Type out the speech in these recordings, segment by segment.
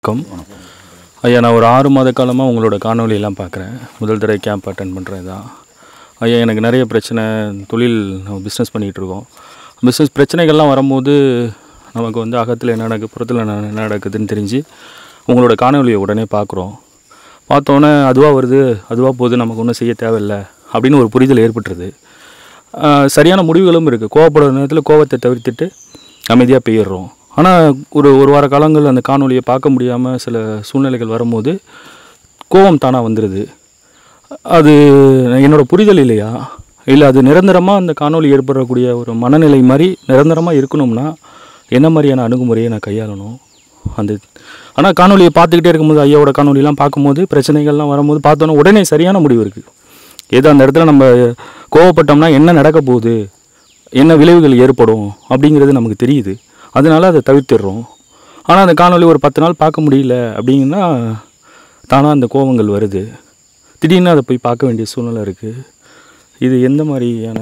வணக்கம் ஐயா நான் ஒரு ஆறு மாத காலமாக உங்களோட காணொளியெல்லாம் பார்க்குறேன் முதல் தடவை கேம்ப் அட்டன் பண்ணுறது தான் ஐயா எனக்கு நிறைய பிரச்சனை தொழில் நம்ம பிஸ்னஸ் பண்ணிகிட்ருக்கோம் பிஸ்னஸ் பிரச்சனைகள்லாம் வரும்போது நமக்கு வந்து அகத்தில் என்ன நடக்குது புறத்தில் என்ன என்ன நடக்குதுன்னு தெரிஞ்சு உங்களோட காணொளியை உடனே பார்க்குறோம் பார்த்தோன்னே அதுவாக வருது அதுவாக போகுது நமக்கு ஒன்றும் செய்ய தேவையில்லை அப்படின்னு ஒரு புரிதல் ஏற்பட்டுருது ஆஹ் சரியான முடிவுகளும் இருக்குது கோவப்படுற நேரத்தில் கோவத்தை தவிர்த்துட்டு அமைதியாக போயிடுறோம் ஆனால் ஒரு ஒரு வார காலங்கள் அந்த காணொளியை பார்க்க முடியாமல் சில சூழ்நிலைகள் வரும்போது கோவம் தானாக வந்துடுது அது என்னோட புரிதல் இல்லையா இல்லை அது நிரந்தரமாக அந்த காணொளி ஏற்படக்கூடிய ஒரு மனநிலை மாதிரி நிரந்தரமாக இருக்கணும்னா என்ன மாதிரியான அணுகுமுறையை நான் கையாளணும் அந்த ஆனால் காணொலியை பார்த்துக்கிட்டே இருக்கும்போது ஐயாவோட காணொலிலாம் பார்க்கும்போது பிரச்சனைகள்லாம் வரும்போது பார்த்தோன்னா உடனே சரியான முடிவு இருக்குது ஏதோ அந்த இடத்துல நம்ம கோவப்பட்டோம்னா என்ன நடக்க போகுது என்ன விளைவுகள் ஏற்படும் அப்படிங்கிறது நமக்கு தெரியுது அதனால அதை தவிர்த்திடுறோம் ஆனால் அந்த காணொளி ஒரு பத்து நாள் பார்க்க முடியல அப்படிங்கன்னா தானாக அந்த கோபங்கள் வருது திடீர்னு அதை போய் பார்க்க வேண்டிய சூழ்நிலை இருக்குது இது எந்த மாதிரியான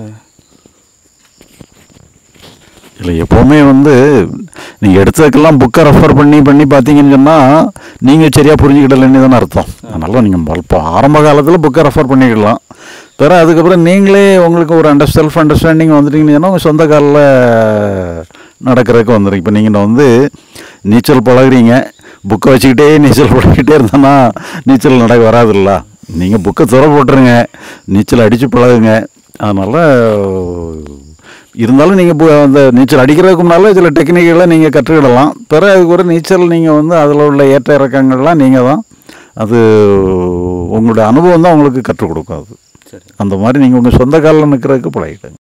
இல்லை எப்போவுமே வந்து நீங்கள் எடுத்ததுக்கெல்லாம் புக்கை ரெஃபர் பண்ணி பண்ணி பார்த்தீங்கன்னு சொன்னால் நீங்கள் சரியாக புரிஞ்சுக்கிடலன்னு தானே அர்த்தம் அதனால் நீங்கள் இப்போ ஆரம்ப காலத்தில் புக்கை ரெஃபர் பண்ணிக்கலாம் பிற அதுக்கப்புறம் நீங்களே உங்களுக்கு ஒரு அண்டர் செல்ஃப் அண்டர்ஸ்டாண்டிங் வந்துட்டீங்கன்னு சொன்னால் உங்கள் சொந்த காலில் நடக்கிறதுக்கு வந்துடும் இப்போ நீங்கள் வந்து நீச்சல் பழகுறீங்க புக்கை வச்சுக்கிட்டே நீச்சல் பழகிட்டே இருந்தோன்னா நீச்சல் நடக்க வராதுல்ல நீங்கள் புக்கை துற போட்டுருங்க நீச்சல் அடித்து பழகுங்க அதனால் இருந்தாலும் நீங்கள் அந்த நீச்சல் அடிக்கிறதுக்கு முன்னால் சில டெக்னிக்கெல்லாம் நீங்கள் கற்றுக்கிடலாம் பிறகு அதுக்கு ஒரு நீச்சல் நீங்கள் வந்து அதில் உள்ள ஏற்ற இறக்கங்கள்லாம் நீங்கள் தான் அது உங்களுடைய அனுபவம் தான் உங்களுக்கு கற்றுக் கொடுக்கும் அது சரி அந்த மாதிரி நீங்கள் உங்கள் சொந்த காலில் நிற்கிறதுக்கு பழகிடுங்க